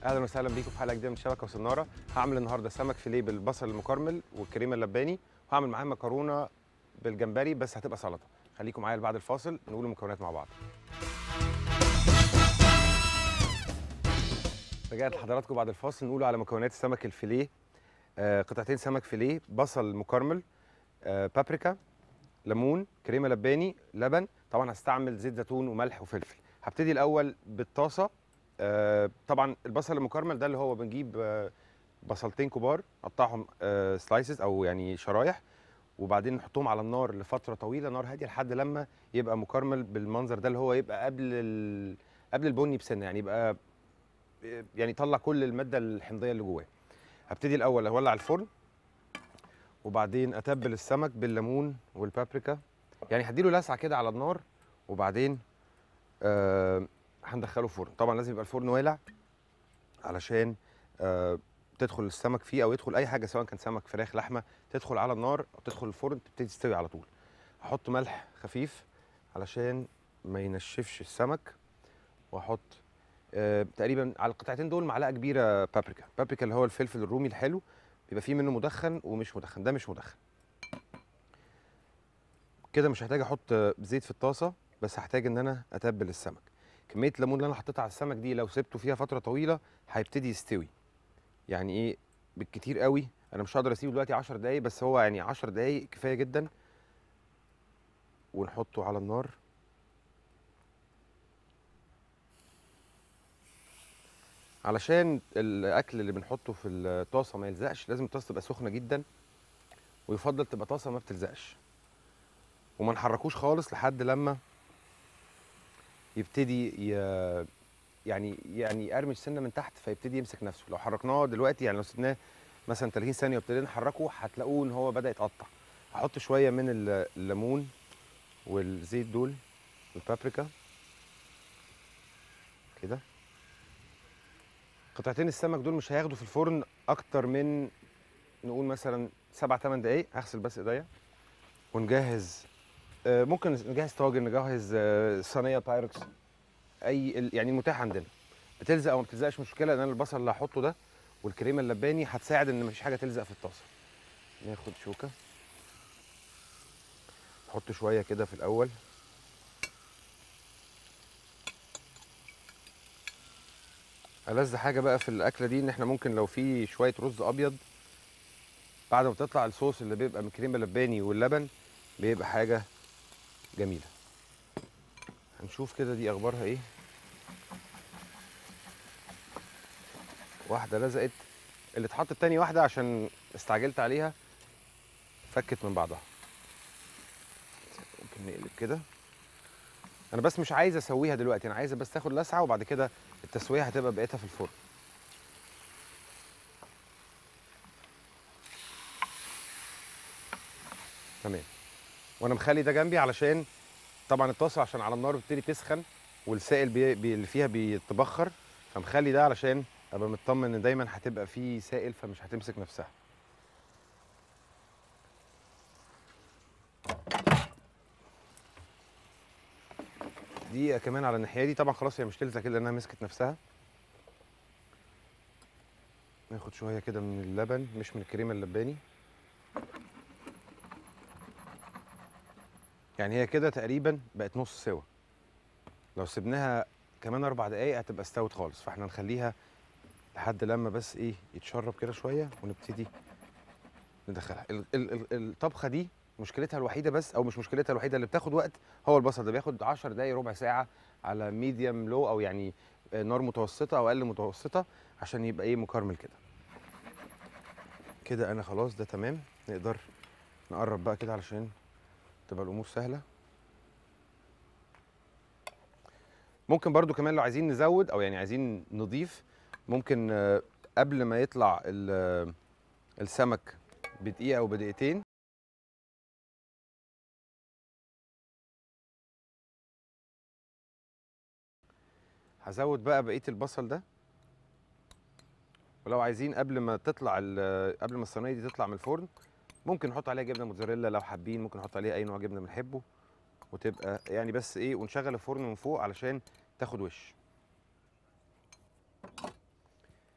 اهلا وسهلا بيكم في حلقه جديده من شبكه وسناره هعمل النهارده سمك فيليه بالبصل المكرمل والكريمه اللباني وهعمل معاه مكرونه بالجمبري بس هتبقى سلطه خليكم معايا بعد الفاصل نقول المكونات مع بعض رجعت لحضراتكم بعد الفاصل نقول على مكونات السمك الفيليه آه قطعتين سمك فيليه بصل مكرمل آه بابريكا ليمون كريمه لباني لبن طبعا هستعمل زيت زيتون وملح وفلفل هبتدي الاول بالطاسه آه طبعا البصل المكرمل ده اللي هو بنجيب آه بصلتين كبار نقطعهم آه سلايسز او يعني شرايح وبعدين نحطهم على النار لفتره طويله نار هاديه لحد لما يبقى مكرمل بالمنظر ده اللي هو يبقى قبل ال... قبل البني بسنه يعني يبقى يعني يطلع كل الماده الحمضيه اللي جواه هبتدي الاول اولع الفرن وبعدين اتبل السمك بالليمون والبابريكا يعني هديله لسعه كده على النار وبعدين آه هندخله فرن طبعا لازم يبقى الفرن والع علشان آه تدخل السمك فيه او يدخل اي حاجه سواء كان سمك فراخ لحمه تدخل على النار او تدخل الفرن تبتدي تستوي على طول احط ملح خفيف علشان ما ينشفش السمك واحط آه تقريبا على القطعتين دول معلقه كبيره بابريكا بابريكا اللي هو الفلفل الرومي الحلو بيبقى فيه منه مدخن ومش مدخن ده مش مدخن كده مش هحتاج احط زيت في الطاسه بس هحتاج ان انا اتبل السمك كميه الليمون اللي انا حطيتها على السمك دي لو سبته فيها فتره طويله هيبتدي يستوي يعني ايه بالكتير قوي انا مش هقدر اسيبه دلوقتي 10 دقايق بس هو يعني 10 دقايق كفايه جدا ونحطه على النار علشان الاكل اللي بنحطه في الطاسه ما يلزقش لازم الطاسه تبقى سخنه جدا ويفضل تبقى طاسه ما بتلزقش وما نحركوش خالص لحد لما يبتدي ي... يعني يعني يقرمش سنه من تحت فيبتدي يمسك نفسه لو حركناه دلوقتي يعني لو سيبناه مثلا 30 ثانيه وابتدينا نحركه هتلاقوه ان هو بدا يتقطع هحط شويه من الليمون والزيت دول والبابريكا كده قطعتين السمك دول مش هياخدوا في الفرن اكتر من نقول مثلا سبع ثمان دقايق هغسل بس ايديا ونجهز ممكن نجهز طاجن نجهز صينيه بايركس اي يعني المتاح عندنا بتلزق او ما بتلزقش مشكله لان البصل اللي هحطه ده والكريمه اللباني هتساعد ان مفيش حاجه تلزق في الطاسه ناخد شوكه نحط شويه كده في الاول ألذ حاجه بقى في الاكله دي ان احنا ممكن لو في شويه رز ابيض بعد ما تطلع الصوص اللي بيبقى من الكريمه اللباني واللبن بيبقى حاجه جميله هنشوف كده دي اخبارها ايه واحده لزقت اللي اتحطت تاني واحده عشان استعجلت عليها فكت من بعضها ممكن نقلب كده انا بس مش عايز اسويها دلوقتي انا عايزه بس تاخد لسعه وبعد كده التسويه هتبقى بقيتها في الفرن تمام وانا مخلي ده جنبي علشان طبعا الطاسه عشان على النار بتبتدي تسخن والسائل بي بي اللي فيها بيتبخر فمخلي ده علشان ابقى مطمن ان دايما هتبقى فيه سائل فمش هتمسك نفسها دقيقه كمان على الناحيه دي طبعا خلاص هي مش تلزق كده لانها مسكت نفسها ناخد شويه كده من اللبن مش من الكريمه اللباني يعني هي كده تقريبا بقت نص سوا لو سيبناها كمان اربع دقايق هتبقى استوت خالص فاحنا نخليها لحد لما بس ايه يتشرب كده شويه ونبتدي ندخلها ال ال ال الطبخه دي مشكلتها الوحيده بس او مش مشكلتها الوحيده اللي بتاخد وقت هو البصل ده بياخد 10 دقايق ربع ساعه على ميديوم لو او يعني نار متوسطه او اقل متوسطه عشان يبقى ايه مكرمل كده كده انا خلاص ده تمام نقدر نقرب بقى كده علشان تبقى الامور سهله ممكن برضو كمان لو عايزين نزود او يعني عايزين نضيف ممكن قبل ما يطلع السمك بدقيقه او بدقيقتين هزود بقى بقيه البصل ده ولو عايزين قبل ما تطلع قبل ما الصينيه دي تطلع من الفرن ممكن نحط عليها جبنه موتزاريلا لو حابين ممكن نحط عليها اي نوع جبنه بنحبه وتبقى يعني بس ايه ونشغل الفرن من فوق علشان تاخد وش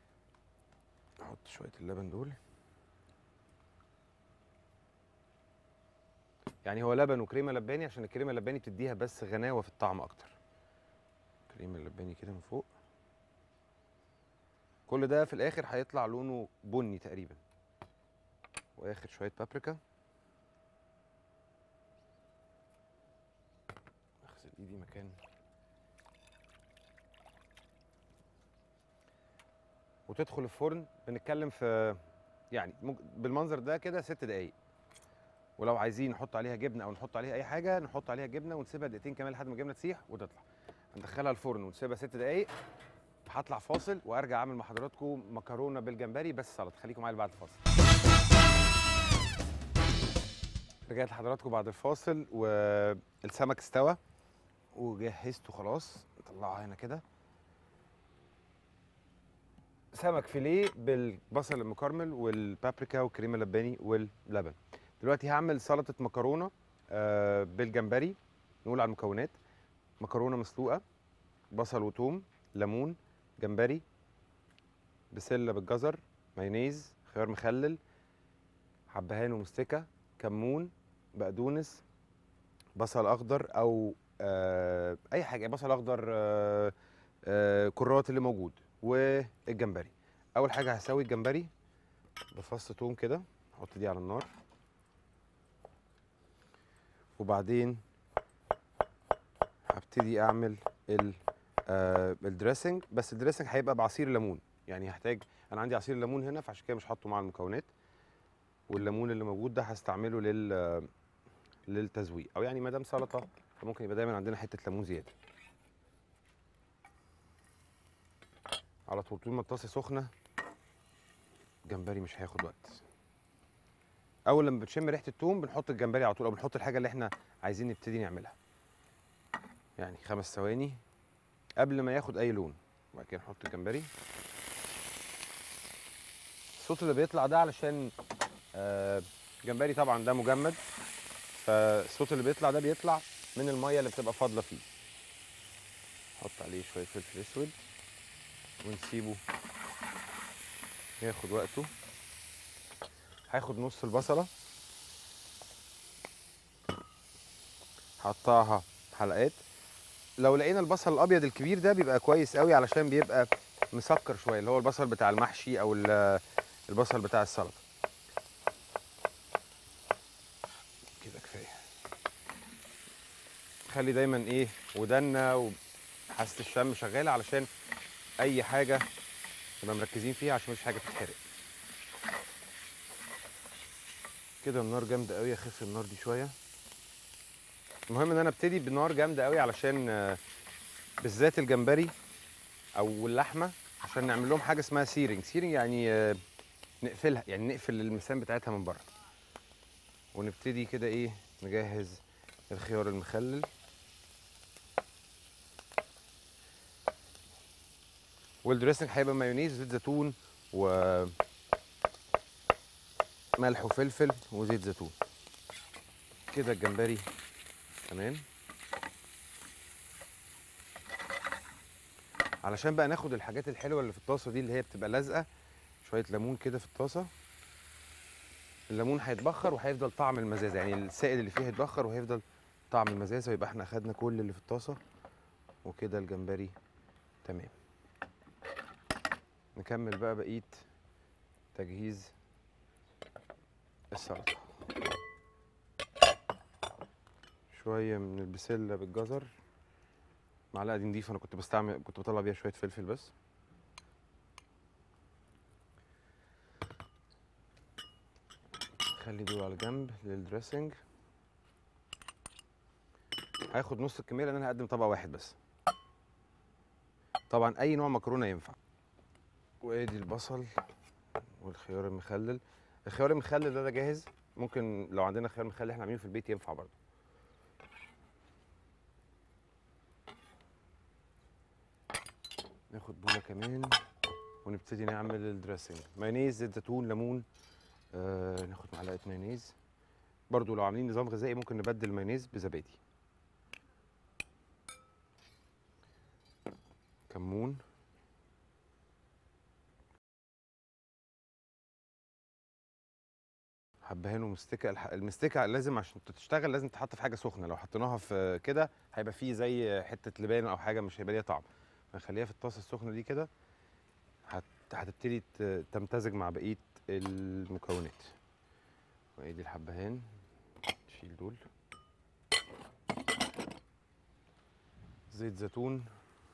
نحط شويه اللبن دول يعني هو لبن وكريمه لباني عشان الكريمه اللباني بتديها بس غناوه في الطعم اكتر كريمه اللباني كده من فوق كل ده في الاخر هيطلع لونه بني تقريبا واخر شويه بابريكا اغسل ايدي مكان وتدخل الفرن بنتكلم في يعني ممكن بالمنظر ده كده ست دقايق ولو عايزين نحط عليها جبنه او نحط عليها اي حاجه نحط عليها جبنه ونسيبها دقيقتين كمان لحد ما الجبنه تسيح وتطلع ندخلها الفرن ونسيبها ست دقايق هطلع فاصل وارجع اعمل مع حضراتكم مكرونه بالجمبري بس سلطه خليكم معايا بعد الفاصل رجعت لحضراتكم بعد الفاصل والسمك استوى وجهزته خلاص نطلعه هنا كده سمك فيليه بالبصل المكرمل والبابريكا والكريمه اللباني واللبن دلوقتي هعمل سلطه مكرونه آه، بالجمبري نقول على المكونات مكرونه مسلوقه بصل وثوم ليمون جمبري بسله بالجزر مايونيز خيار مخلل حبهان ومستكه كمون بقدونس بصل اخضر او آه اي حاجه بصل اخضر آه آه كرات اللي موجود والجمبري اول حاجه هسوي الجمبري بفص توم كده احط دي على النار وبعدين هبتدي اعمل ال آه الدريسنج بس الدريسنج هيبقى بعصير ليمون يعني هحتاج انا عندي عصير ليمون هنا فعشان كده مش حاطه مع المكونات والليمون اللي موجود ده هستعمله لل للتزويق او يعني ما دام سلطه فممكن يبقى دايما عندنا حته ليمون زياده على طول طول ما الطاسه سخنه الجمبري مش هياخد وقت اول لما بتشم ريحه التوم بنحط الجمبري على طول او بنحط الحاجه اللي احنا عايزين نبتدي نعملها يعني خمس ثواني قبل ما ياخد اي لون وبعد كده نحط الجمبري الصوت اللي بيطلع ده علشان آه جمبري طبعا ده مجمد فالصوت اللي بيطلع ده بيطلع من الميه اللي بتبقى فاضله فيه نحط عليه شويه فلفل اسود ونسيبه ياخد وقته هاخد نص البصله هقطعها حلقات لو لقينا البصل الابيض الكبير ده بيبقى كويس قوي علشان بيبقى مسكر شويه اللي هو البصل بتاع المحشي او ال- البصل بتاع السلطه كده كفايه خلي دايما ايه ودنا وحاسه الشم شغاله علشان اي حاجه نبقى مركزين فيها عشان مفيش حاجه تتحرق كده النار جامده قوي اخف النار دي شويه المهم ان انا ابتدي بنار جامده قوي علشان آه، بالذات الجمبري او اللحمه عشان نعمل لهم حاجه اسمها سيرنج سيرنج يعني آه، نقفلها يعني نقفل المسام بتاعتها من بره ونبتدي كده ايه نجهز الخيار المخلل والدريسنج هيبقى مايونيز زيت زيتون و ملح وفلفل وزيت زيتون كده الجمبري تمام علشان بقى ناخد الحاجات الحلوه اللي في الطاسه دي اللي هي بتبقى لازقه شويه ليمون كده في الطاسه الليمون هيتبخر وهيفضل طعم المزازه يعني السائل اللي فيه هيتبخر وهيفضل طعم المزازه ويبقى احنا اخدنا كل اللي في الطاسه وكده الجمبري تمام نكمل بقى بقيه تجهيز السلطه شويه من البسله بالجزر معلقه دي نضيفه انا كنت بستعمل كنت بطلع بيها شويه فلفل بس خلي دول على جنب للدريسنج هاخد نص الكميه لان انا هقدم طبق واحد بس طبعا اي نوع مكرونه ينفع وادي البصل والخيار المخلل الخيار المخلل ده, ده جاهز ممكن لو عندنا خيار مخلل احنا عاملينه في البيت ينفع برضه ناخد بوله كمان ونبتدي نعمل الدريسنج مايونيز زيت زيتون ليمون آه ناخد معلقه مايونيز برضو لو عاملين نظام غذائي ممكن نبدل المايونيز بزبادي كمون حبهان ومستكه الح- المستكه لازم عشان تشتغل لازم تتحط في حاجه سخنه لو حطيناها في كده هيبقى فيه زي حته لبان او حاجه مش هيبقى ليها طعم فنخليها في الطاسه السخنه دي كده هت... هتبتدي ت- تمتزج مع بقيه المكونات وادي الحبهان نشيل دول زيت زيتون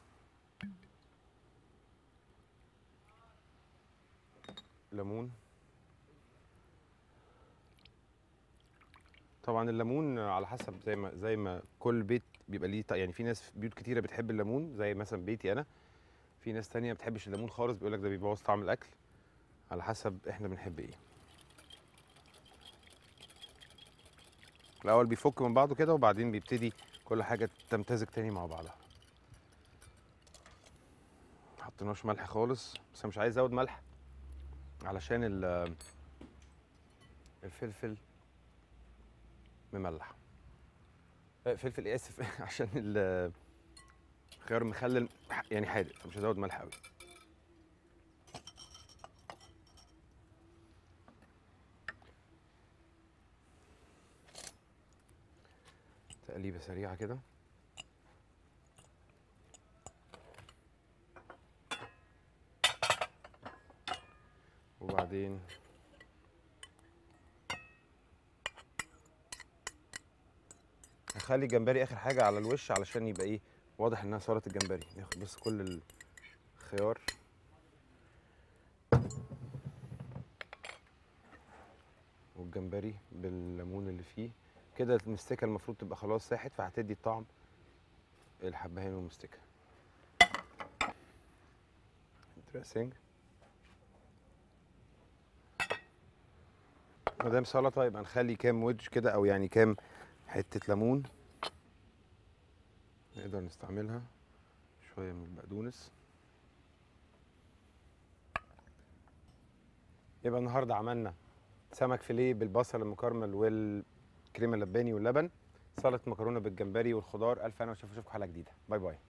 ليمون طبعا الليمون على حسب زي ما زي ما كل بيت بيبقى ليه ط- يعني في ناس بيوت كتيره بتحب الليمون زي مثلا بيتي انا في ناس تانية ما بتحبش الليمون خالص بيقول لك ده بيبوظ طعم الاكل على حسب احنا بنحب ايه الاول بيفك من بعضه كده وبعدين بيبتدي كل حاجه تمتزج تاني مع بعضها حطيناش ملح خالص بس انا مش عايز ازود ملح علشان ال- الفلفل مملح آه، فلفل اسف عشان ال- الخيار مخلل يعني حادق فمش هزود ملح قوي تقليبه سريعه كده وبعدين هخلي الجمبري اخر حاجه على الوش علشان يبقى ايه واضح انها سلطه الجمبري ناخد بس كل الخيار والجمبري بالليمون اللي فيه كده المستكه المفروض تبقى خلاص ساحت فهتدي الطعم الحبهان والمستكه دريسنج ما دام سلطه يبقى نخلي كام ويدج كده او يعني كام حته ليمون نقدر نستعملها شويه من البقدونس يبقى النهارده عملنا سمك فيليه بالبصل المكرمل والكريمه اللباني واللبن سلطه مكرونه بالجمبري والخضار الف انا وشوف اشوفكم حلقه جديده باي باي